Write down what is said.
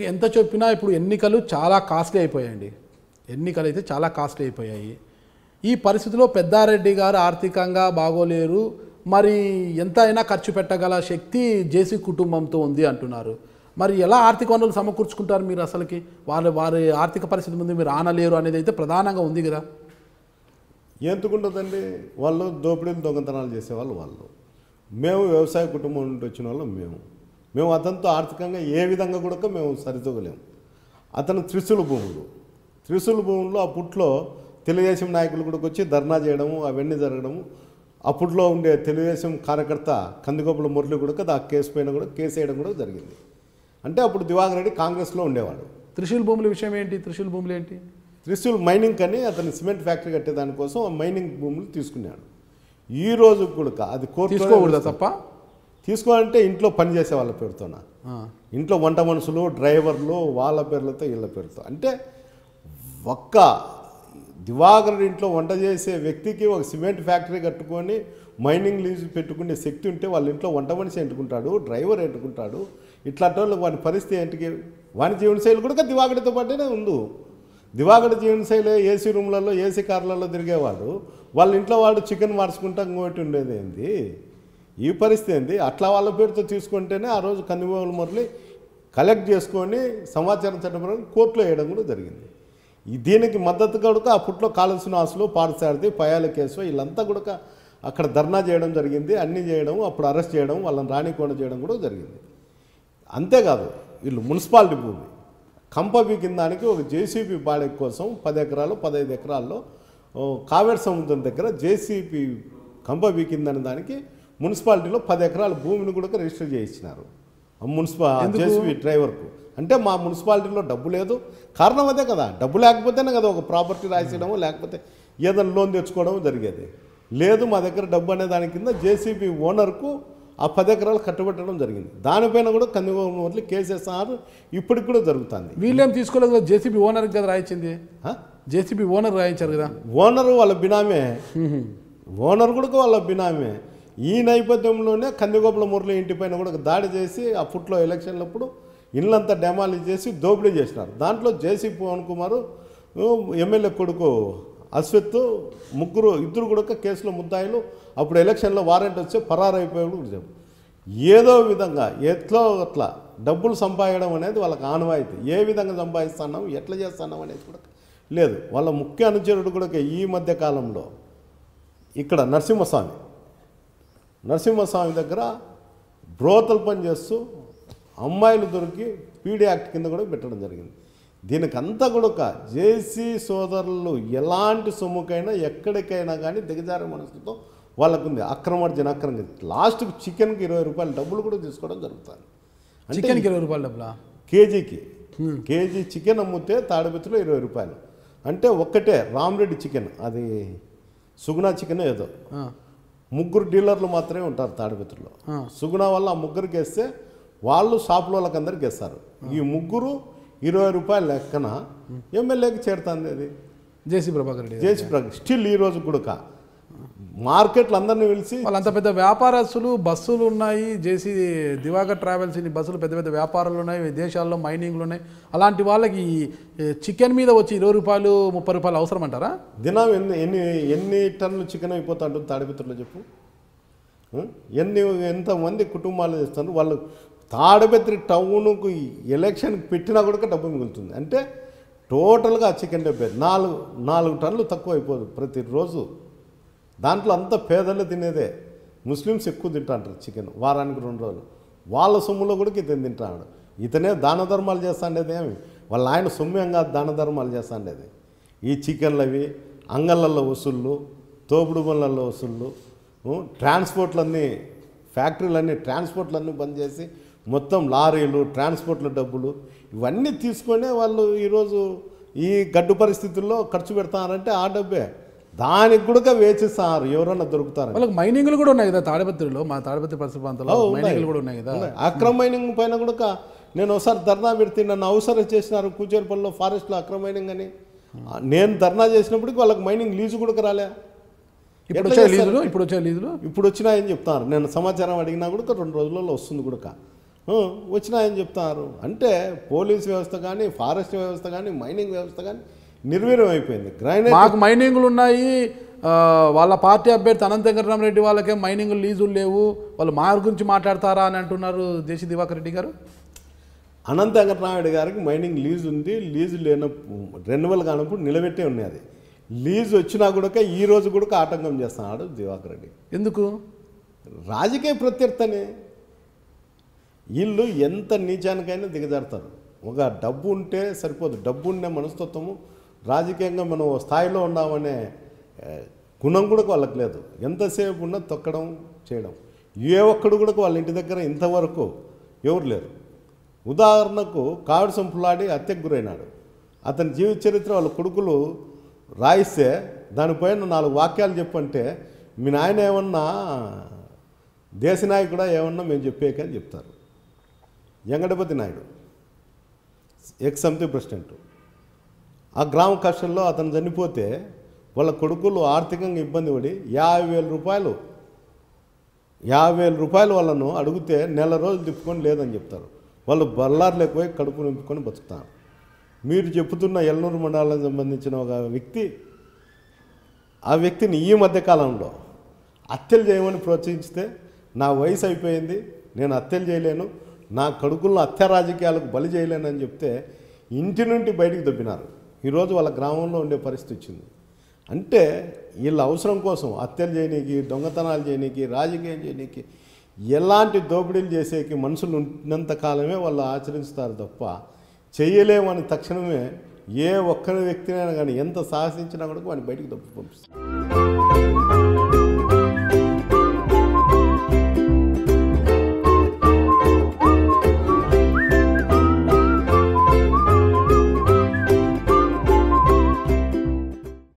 ఎంత చెప్పినా ఇప్పుడు ఎన్నికలు చాలా కాస్ట్లీ అయిపోయాయండి ఎన్నికలు అయితే చాలా కాస్ట్లీ అయిపోయాయి ఈ పరిస్థితిలో పెద్దారెడ్డి గారు ఆర్థికంగా బాగోలేరు మరి ఎంత అయినా ఖర్చు పెట్టగల శక్తి జేసీ కుటుంబంతో ఉంది అంటున్నారు మరి ఎలా ఆర్థిక వనరులు సమకూర్చుకుంటారు మీరు అసలుకి వారి వారి ఆర్థిక పరిస్థితి ముందు మీరు ఆనలేరు అనేది అయితే ప్రధానంగా ఉంది కదా ఎందుకుంటుందండి వాళ్ళు దోపిడీలు దొంగతనాలు చేసేవాళ్ళు వాళ్ళు మేము వ్యవసాయ కుటుంబం నుండి వచ్చిన వాళ్ళం మేము మేము అతనితో ఆర్థికంగా ఏ విధంగా కూడా మేము సరితూగలేము అతను త్రిశూల భూములు త్రిశూల భూముల్లో అప్పట్లో తెలుగుదేశం నాయకులు కూడా వచ్చి ధర్నా చేయడము అవన్నీ జరగడము అప్పట్లో ఉండే తెలుగుదేశం కార్యకర్త కందిగోపుల మురళి కూడా ఆ కేసు పైన కూడా కేసు వేయడం కూడా జరిగింది అంటే అప్పుడు దివాకర్ రెడ్డి కాంగ్రెస్లో ఉండేవాడు త్రిశూల్ భూముల విషయం ఏంటి త్రిశూల్ భూములు ఏంటి త్రిశూల్ మైనింగ్ కని అతను సిమెంట్ ఫ్యాక్టరీ కట్టేదానికోసం ఆ మైనింగ్ భూములు తీసుకున్నాడు ఈ రోజు కూడా అది కోర్టులో తీసుకోకూడదా తప్ప తీసుకోవాలంటే ఇంట్లో పని చేసే వాళ్ళ పేరుతోన ఆ. ఇంట్లో వంట మనుషులు డ్రైవర్లు వాళ్ళ పేర్లతో వీళ్ళ పేరుతో అంటే ఒక్క దివాకరుడి ఇంట్లో వంట చేసే వ్యక్తికి ఒక సిమెంట్ ఫ్యాక్టరీ కట్టుకొని మైనింగ్ లీజ్ పెట్టుకునే శక్తి ఉంటే వాళ్ళ ఇంట్లో వంట మనిషి ఎంటుకుంటాడు డ్రైవర్ ఎంటుకుంటాడు ఇట్లాంటి వాళ్ళు వాని పరిస్థితి ఏంటికి వాని జీవనశైలి కూడా దివాకడితో పాటునే ఉంది దివాకడ జీవనశైలి ఏసీ రూమ్లలో ఏసీ కార్లలో తిరిగేవాడు వాళ్ళ ఇంట్లో వాడు చికెన్ మార్చుకుంటా ఇంకోటి ఉండేది ఏంది ఈ పరిస్థితి ఏంది అట్లా వాళ్ళ పేరుతో తీసుకుంటేనే ఆ రోజు కందిమూల మురళి కలెక్ట్ చేసుకొని సమాచారం చట్టం ప్రకారం కోర్టులో వేయడం కూడా జరిగింది ఈ దీనికి మద్దతు కనుక అప్పట్లో కాళశ్రీనివాసులు పాడసారథి పయాల కేసు వీళ్ళంతా కూడా అక్కడ ధర్నా చేయడం జరిగింది అన్నీ చేయడం అప్పుడు అరెస్ట్ చేయడం వాళ్ళని రానికోండ చేయడం కూడా జరిగింది అంతేకాదు వీళ్ళు మున్సిపాలిటీ భూమి కంప బీకిన దానికి ఒక జేసీబీ బాడీ కోసం పది ఎకరాలు పదహైదు ఎకరాల్లో ఓ, కావేరి సముద్రం దగ్గర జేసీబీ కంప బీకిందని దానికి మున్సిపాలిటీలో పది ఎకరాల భూమిని కూడా రిజిస్టర్ చేయించినారు ఆ మున్సిపా జేసీబీ డ్రైవర్కు అంటే మా మున్సిపాలిటీలో డబ్బు లేదు కారణం అదే కదా డబ్బు లేకపోతేనే కదా ఒక ప్రాపర్టీ రాసేయడము లేకపోతే ఏదైనా లోన్ తెచ్చుకోవడము జరిగేది లేదు మా దగ్గర డబ్బు అనే దాని కింద జేసీబీ ఓనర్కు ఆ పది ఎకరాలు కట్టబెట్టడం జరిగింది దానిపైన కూడా కందిగోమ వదిలి కేసేసారు ఇప్పటికి కూడా జరుగుతుంది వీళ్ళేం తీసుకోలేదు కదా జేసీబీ ఓనర్ కదా రాయించింది ఆ? జేసీబీ ఓనర్ రాయించారు కదా ఓనరు వాళ్ళ బినామే ఓనర్ కూడా వాళ్ళ బినామే ఈ నేపథ్యంలోనే కందిగోపుల మురళి ఇంటిపైన కూడా దాడి చేసి అప్పట్లో ఎలక్షన్లప్పుడు ఇళ్ళంతా డెమాలిష్ చేసి దోపిడీ చేసినారు దాంట్లో జేసీ పవన్ కుమార్ ఎమ్మెల్యే కొడుకు అశ్వత్ ముగ్గురు ఇద్దరు కూడా కేసులో ముద్దాయిలు అప్పుడు ఎలక్షన్లో వారెంట్ వచ్చి పరారైపోయాడు కూడా చెప్పు. ఏదో విధంగా ఎట్లో అట్లా డబ్బులు సంపాదడం అనేది వాళ్ళకి ఆనవాయితీ ఏ విధంగా సంపాదిస్తున్నాం ఎట్లా చేస్తున్నాం అనేది కూడా లేదు వాళ్ళ ముఖ్య అనుచరుడు కూడా ఈ మధ్య కాలంలో ఇక్కడ నరసింహస్వామి నరసింహస్వామి దగ్గర బ్రోతలు పని చేస్తూ అమ్మాయిలు దొరికి పీడీ యాక్ట్ కింద కూడా పెట్టడం జరిగింది దీనికి అంతా కూడా ఒక జేసీ సోదరులు ఎలాంటి సొమ్ముకైనా ఎక్కడికైనా కానీ దిగజారే మనసుతో వాళ్ళకుంది అక్రమార్జన అక్రమం లాస్ట్కి చికెన్కి ఇరవై రూపాయలు డబ్బులు కూడా తీసుకోవడం జరుగుతుంది అంటే చికెన్కి ఇరవై రూపాయలు డబ్బులా కేజీకి కేజీ చికెన్ అమ్మితే తాడిపత్రిలో ఇరవై రూపాయలు అంటే ఒక్కటే రామరెడ్డి చికెన్ అది సుగుణా చికెన్ ఏదో ఆ, ముగ్గురు డీలర్లు మాత్రమే ఉంటారు తాడిపత్రిలో ఆ. సుగుణ వల్ల ఆ ముగ్గురికి వేస్తే వాళ్ళు షాపుల వాళ్ళకి అందరికి వేస్తారు ఈ ముగ్గురు ఇరవై రూపాయల లెక్కన ఎమ్మెల్యేకి చేరుతుంది అది జేసీ ప్రభాకర్ రెడ్డి గారు. జేసీ ప్రకాష్ స్టిల్ ఈ రోజు కూడా మార్కెట్లు అందరినీ పిలిచి వాళ్ళు అంత పెద్ద వ్యాపారస్తులు బస్సులు ఉన్నాయి జేసీ దివాకర్ ట్రావెల్స్ ఇన్ని బస్సులు పెద్ద పెద్ద వ్యాపారాలు ఉన్నాయి విదేశాల్లో మైనింగ్లు ఉన్నాయి అలాంటి వాళ్ళకి ఈ చికెన్ మీద వచ్చి ఇరవై రూపాయలు ముప్పై రూపాయలు అవసరం అంటారా దినం ఎన్ని ఎన్ని ఎన్ని టన్నులు చికెన్ అయిపోతా ఉంటుంది తాడిపత్రిలో చెప్పు ఆ? ఎన్ని ఎంతమంది కుటుంబాలు చేస్తారు వాళ్ళు తాడిపత్రి టౌన్కు ఎలక్షన్కి పెట్టినా కూడా డబ్బు మిగులుతుంది అంటే టోటల్గా చికెన్ డబ్బే నాలుగు నాలుగు టన్నులు తక్కువ అయిపోదు ప్రతిరోజు దాంట్లో అంతా పేదలు తినేదే ముస్లిమ్స్ ఎక్కువ తింటాంటారు చికెన్ వారానికి రెండు రోజులు వాళ్ళ సొమ్ములో కూడా ఇతను తింటాడు ఇతనే దాన ధర్మాలు చేస్తాండేది ఏమి వాళ్ళ ఆయన సొమ్యంగా దాన ధర్మాలు చేస్తాండేది ఈ చికెన్లు అవి అంగళ్ళల్లో వసూళ్ళు తోపుడు బండ్లలో వసూళ్ళు ఉ, ట్రాన్స్పోర్ట్లన్నీ ఫ్యాక్టరీలన్నీ ట్రాన్స్పోర్ట్లన్నీ బంద్ చేసి మొత్తం లారీలు ట్రాన్స్పోర్ట్ల డబ్బులు ఇవన్నీ తీసుకొనే వాళ్ళు ఈరోజు ఈ గడ్డు పరిస్థితుల్లో ఖర్చు పెడతారంటే ఆ డబ్బే దానికి కూడా వేచిస్తారు ఎవరన్నా దొరుకుతారు వాళ్ళకి మైనింగ్లు కూడా ఉన్నాయి కదా తాడిపత్రిలో మా తాడిపత్రి పరిసర ప్రాంతంలో మైనింగ్లు కూడా ఉన్నాయి కదా అక్రమ మైనింగ్ పైన కూడా నేను ఒకసారి ధర్నా పెడితే నన్ను అవసరం చేసినారు కూచేరుపల్లిలో ఫారెస్ట్లో అక్రమ మైనింగ్ అని నేను ధర్నా చేసినప్పటికి వాళ్ళకి మైనింగ్ లీజు కూడా రాలే ఇప్పుడు ఎట్లా వచ్చే చేస్తారు? లీజులు ఇప్పుడు వచ్చే లీజులు ఇప్పుడు వచ్చినాయని చెప్తారు నేను సమాచారం అడిగినా కూడా రెండు రోజులలో వస్తుంది కూడా ఆ, వచ్చినాయని చెప్తున్నారు అంటే పోలీస్ వ్యవస్థ కానీ ఫారెస్ట్ వ్యవస్థ కానీ మైనింగ్ వ్యవస్థ కానీ నిర్వీర్యం అయిపోయింది గ్రైనేజ్ మాకు మైనింగ్లు ఉన్నాయి ఆ, వాళ్ళ పార్టీ అభ్యర్థి అనంత వెంకటరామరెడ్డి వాళ్ళకే మైనింగ్ లీజులు లేవు వాళ్ళు మా గురించి మాట్లాడతారా అని అంటున్నారు దేశీ దివాకర్ రెడ్డి గారు అనంత వెంకటరామరెడ్డి గారికి మైనింగ్ లీజ్ ఉంది లీజు లేనప్పుడు రెన్యువల్ కానప్పుడు నిలబెట్టే ఉన్నది లీజ్ వచ్చినా కూడా ఈ రోజు కూడా ఆటంకం చేస్తున్నాడు దివాకర్ రెడ్డి ఎందుకు రాజకీయ ప్రత్యర్థని వీళ్ళు ఎంత నీచానికైనా దిగజారుతారు ఒక డబ్బు ఉంటే సరిపోదు డబ్బు ఉండే మనస్తత్వము రాజకీయంగా మనం ఓ స్థాయిలో ఉన్నామనే ఏ, గుణం కూడా వాళ్ళకి లేదు ఎంతసేపు ఉన్నా తొక్కడం చేయడం ఏ ఒక్కడు కూడా వాళ్ళ ఇంటి దగ్గర ఇంతవరకు ఎవరు లేరు ఉదాహరణకు కావిడి సంపులాడి హత్యకు గురైనాడు అతని జీవిత చరిత్ర వాళ్ళ కొడుకులు రాయిస్తే దానిపైన నాలుగు వాక్యాలు చెప్పంటే మీ నాయన ఏమన్నా దేశనాయకుడా ఏమన్నా మేము చెప్పేకని చెప్తారు వెంకటపతి నాయుడు ఎక్స్ సమితి ప్రెసిడెంట్ ఆ గ్రామ కష్టంలో అతను చనిపోతే వాళ్ళ కొడుకులు ఆర్థికంగా ఇబ్బంది పడి యాభై వేల రూపాయలు యాభై వేల రూపాయలు వాళ్ళను అడిగితే నెల రోజులు తిప్పుకొని లేదని చెప్తారు వాళ్ళు బల్లార్లోకి పోయి కడుపు నింపుకొని బతుకుతారు మీరు చెప్పుతున్న ఎల్నూరు మండలానికి సంబంధించిన ఒక వ్యక్తి ఆ వ్యక్తిని ఈ మధ్య కాలంలో హత్యలు చేయమని ప్రోత్సహించితే నా వయసు అయిపోయింది నేను హత్యలు చేయలేను నా కొడుకులను హత్య రాజకీయాలకు బలి చేయలేనని చెప్తే ఇంటి నుండి బయటికి దొబ్బినారు ఈరోజు వాళ్ళ గ్రామంలో ఉండే పరిస్థితి వచ్చింది అంటే వీళ్ళ అవసరం కోసం హత్యలు చేయనీకి దొంగతనాలు చేయనీకి రాజకీయం చేయనీకి ఎలాంటి దోపిడీలు చేసేకి మనుషులు ఉన్నంత కాలమే వాళ్ళు ఆచరిస్తారు తప్ప చేయలేమని తక్షణమే ఏ ఒక్కరి వ్యక్తినైనా కానీ ఎంత సాహసించినా కూడా వాడిని బయటికి దొబ్బి పంపిస్తారు